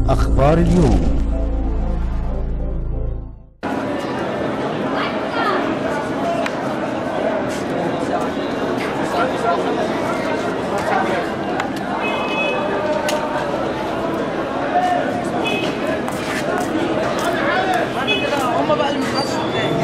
أخبار اليوم هم بقى اللي مش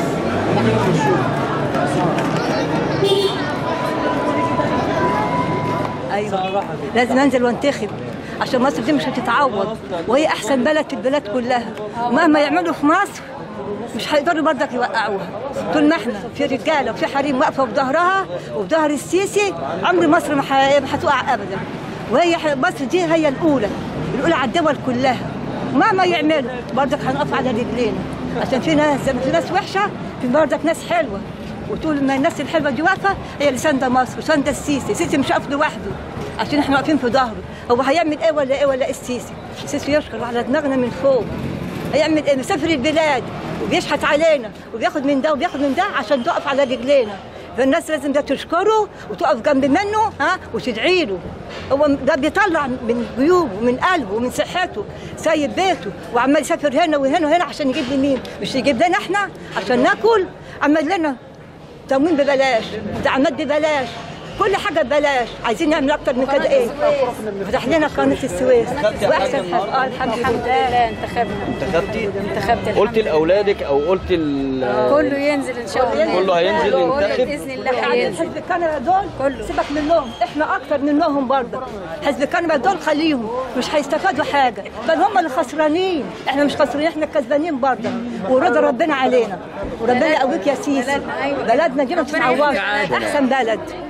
ايوه لازم انزل وانتخب عشان مصر دي مش هتتعوض وهي احسن بلد في البلاد كلها ومهما يعملوا في مصر مش هيقدروا برضك يوقعوها طول ما احنا في رجاله وفي حريم واقفه بظهرها وبظهر السيسي عمر مصر ما ح- ما هتقع ابدا وهي ح- مصر دي هي الاولى الاولى على الدول كلها مهما يعملوا برضك هنقف على رجلينا عشان في ناس زي ما في ناس وحشه في برضك ناس حلوه وطول ما الناس الحلوه دي واقفه هي اللي سانده مصر وسانده السيسي السيسي مش واقف لوحده عشان احنا واقفين في ظهره هو هيعمل ايه ولا ايه ولا ايه السيسي السيسي يشكر على دماغنا من فوق هيعمل ايه مسافر البلاد وبيشحت علينا وبياخد من ده وبياخد من ده عشان تقف على رجلينا فالناس لازم ده تشكره وتقف جنب منه ها وتدعي له هو ده بيطلع من جيوبه ومن قلبه ومن صحته سايب بيته وعمال يسافر هنا وهنا وهنا عشان يجيب لمين مش يجيب لنا احنا عشان ناكل عمل لنا تموين ببلاش دعمات ببلاش كل حاجه ببلاش عايزين نعمل اكتر من كده ايه فتح لنا قناه السويس واحسن حاجه اه الحمد لله انتخبنا انتخبتي انتخبت الحمد قلت لاولادك او قلت ال كله ينزل ان شاء الله كله هينزل كله ينتخب؟ باذن الله قاعدين هينزل حزب الكنبه دول كله. سيبك منهم احنا اكتر منهم برضه حزب الكنبه دول خليهم مش هيستفادوا حاجه بل هم اللي خسرانين احنا مش خسرانين احنا الكسبانين برضه ورضا ربنا علينا وربنا يقويك يا سيسي بلدنا، أيوة. بلدنا دي ما ربنا يحفظ تتعوضش بلدنا. احسن بلد